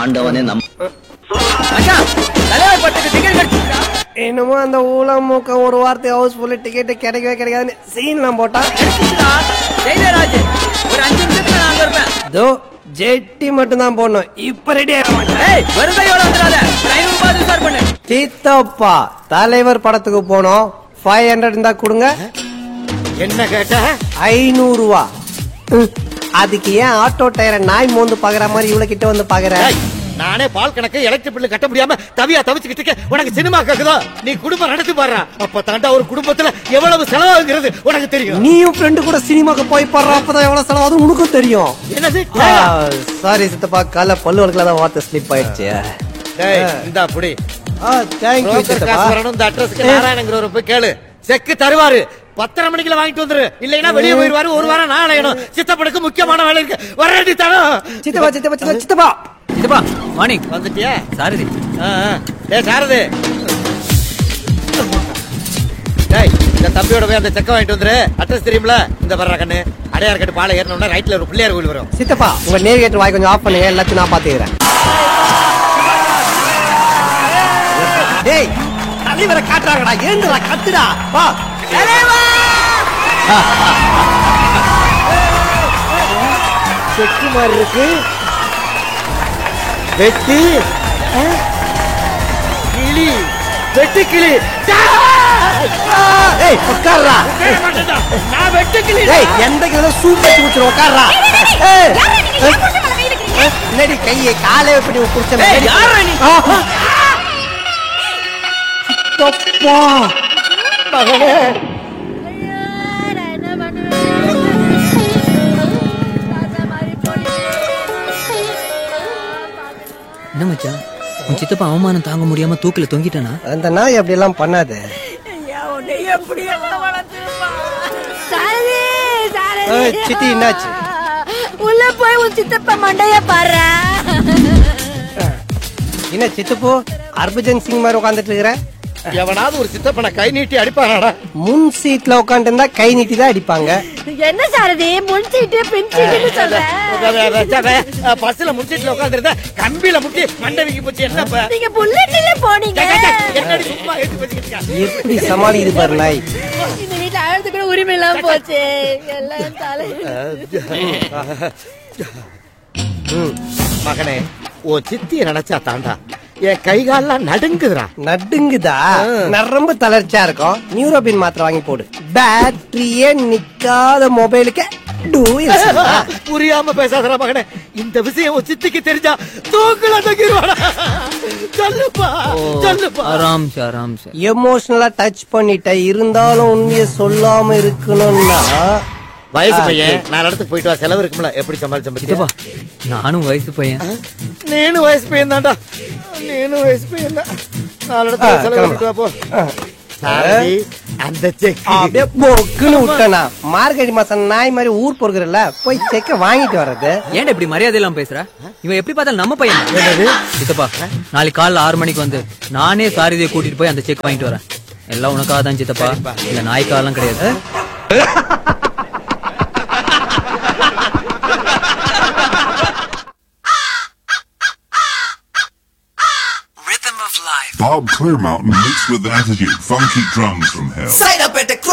ஆண்டவனே நம் மச்சான் தலைவர் பட்டுக்கு டிக்கெட் கிடைச்சிருக்கா என்னமோ அந்த ஊழம் மூக்கம் ஒரு வார்த்தை ஹவுஸ்ஃபுல்லு டிக்கெட் கிடைக்கவே கிடைக்காதுன்னு சீன்லாம் போட்டா ஜெயராஜ் ஒரு அஞ்சு நிமிஷத்துல நான் அங்க இருப்பேன் இதோ ஜெட்டி மட்டும் தான் போடணும் இப்ப ரெடி ஆக மாட்டேன் ஏய் வருகையோட வந்துடாத ஒரு ஐநூறு ரூபாய் ரிசார்ட் பண்ணு சித்தப்பா தலைவர் படத்துக்கு போனோம் ஃபைவ் ஹண்ட்ரட் இருந்தா கொடுங்க என்ன கேட்ட ஐநூறு ரூபா ம், அதுக்கு ஏன் ஆட்டோ டயரை நாய் மோந்து பாக்குற மாதிரி இவ்வளவு கிட்ட வந்து பாக்குற ஏய், நானே பால் கணக்கு எலக்ட்ரிக் பில்லு கட்ட முடியாம தவியா தவிச்சுக்கிட்டு இருக்கேன். உனக்கு சினிமா கேக்குதோ நீ குடும்பம் நடத்தி பாரு அப்ப தாண்டா ஒரு குடும்பத்துல எவ்வளவு செலவாகுங்கிறது உனக்கு தெரியும் நீயும் ஃப்ரெண்டு கூட சினிமாக்கு போய் பாடுற அப்பதான் எவ்வளவு செலவாகும் உனக்கும் தெரியும் என்னது சாரி சித்தப்பா கால பல்லு வழக்கில் தான் வார்த்தை ஸ்லிப் ஆயிடுச்சு டேய், இந்தா புடி தேங்க்யூ புரோக்கர் சித்தப்பா காசு வரணும் இந்த அட்ரஸ்க்கு நாராயணங்கிறவரை போய் கேளு செக்கு தருவாரு பத்தரை மணிக்குள்ள வாங்கிட்டு வந்துரு இல்லைன்னா வெளியே போயிருவாரு ஒரு வாரம் நான் அலையணும் சித்தப்பனுக்கு முக்கியமான வேலை இருக்கு வரடி தரம் சித்தப்பா சித்தப்பா சித்தப்பா சித்தப்பா இதுப்பா மார்னிங் வந்துட்டியா சாரதி ஆ, ஆ. டேய் சாரது டேய் இந்த தம்பியோட போய் அந்த செக்க வாங்கிட்டு வந்துரு அட்ரஸ் தெரியும்ல இந்த வர்ற கண்ணு அடையார் கட்டு பாலை ஏறணும்னா ரைட்ல ஒரு பிள்ளையார் கோயில் வரும் சித்தப்பா உங்க நேவிகேட்டர் வாய் கொஞ்சம் ஆஃப் பண்ணுங்க எல்லாத்தையும் நான் பாத்துக்கிறேன் டேய் தலைவரை காட்டுறாங்கடா ஏந்துடா கத்துடா வா செக்கு மாதிரி இருக்கு வெட்டி ஆ? கிளி வெட்டி கிளி ஏய் உட்கார்றா நான் வெட்டி கிளி ஏய் எந்த கிலோ சூப் வச்சு குடிச்சிரு உட்கார்றா ஏய் என்னடி கையை காலே எப்படி குடிச்ச ஏய், யார்றா நீ? தப்பா மகனே என்ன மச்சான் உன் சித்தப்பா அவமானம் தாங்க முடியாம தூக்கில தொங்கிட்டானா அந்த நாய் அப்படி எல்லாம் பண்ணாது ஏய், சித்தி, என்னாச்சு? உள்ள போய் உன் சித்தப்பா மண்டைய பாரு என்ன சித்துப்போ ஹர்பஜன் சிங் மாதிரி உட்காந்துட்டு இருக்கிற எவனாவது ஒரு சித்தப்பனை கை நீட்டி அடிப்பானாடா முன் சீட்ல உட்காந்து இருந்தா கை நீட்டி தான் அடிப்பாங்க என்ன சாரதி முன் சீட்டு பின் சீட்டுன்னு சொல்ற பஸ்ல முடிச்சிட்டு உட்காந்துருந்தா கம்பியில முட்டி மண்டவிக்கு போச்சு என்னப்ப நீங்க புல்லட்ல போனீங்க என்னடி சும்மா எடுத்து வச்சுக்கிட்டு இருக்க? எப்படி சமாளிக்குது பாரு நாய் இந்த வீட்டுல அழுது கூட உரிமை இல்லாம போச்சு எல்லாம் தலை ம், மகனே ஓ சித்திய நினைச்சா தாண்டா என் கை கால்லாம் நடுங்குதுடா நடுங்குதா நரம்பு தளர்ச்சியா இருக்கும் நியூரோபின் மாத்திரை வாங்கி போடு பேட்டரியே நிக்காத மொபைலுக்கு டூயல் புரியாம பேசாதடா மகனே இந்த விஷயம் உன் சித்திக்கு தெரிஞ்சா தூக்குல தங்கிடுவாடா சொல்லுப்பா சொல்லுப்பா ஆராம் சார் ஆராம் சார் எமோஷனலா டச் பண்ணிட்ட இருந்தாலும் உண்மையை சொல்லாம இருக்கணும்னா வயசு பையன் நாலு இடத்துக்கு போயிட்டு வா செலவு இருக்கும்ல எப்படி சமாளிச்ச சித்தப்பா பத்தியா நானும் வயசு பையன் நீனும் வயசு பையன் தான்டா நீனும் வயசு பையன் தான் நாலு இடத்துல ஆ, செலவு கிளம்பு. பண்ணிட்டு வா போ சாரதி, அந்த செக் அப்படியே பொக்குன்னு விட்டனா மார்கழி மாசம் நாய் மாதிரி ஊர் பொறுக்கிறல்ல போய் செக்க வாங்கிட்டு வர்றது ஏன்டா இப்படி மரியாதை இல்லாம பேசுற இவன் எப்படி பார்த்தாலும் நம்ம பையன் சித்தப்பா நாளைக்கு காலைல ஆறு மணிக்கு வந்து நானே சாரதியை கூட்டிட்டு போய் அந்த செக் வாங்கிட்டு வரேன் எல்லாம் உனக்காக தான் சித்தப்பா இல்ல நாய்க்காலாம் கிடையாது Bob Clearmountain mixed with attitude, funky drums from hell. Side up at the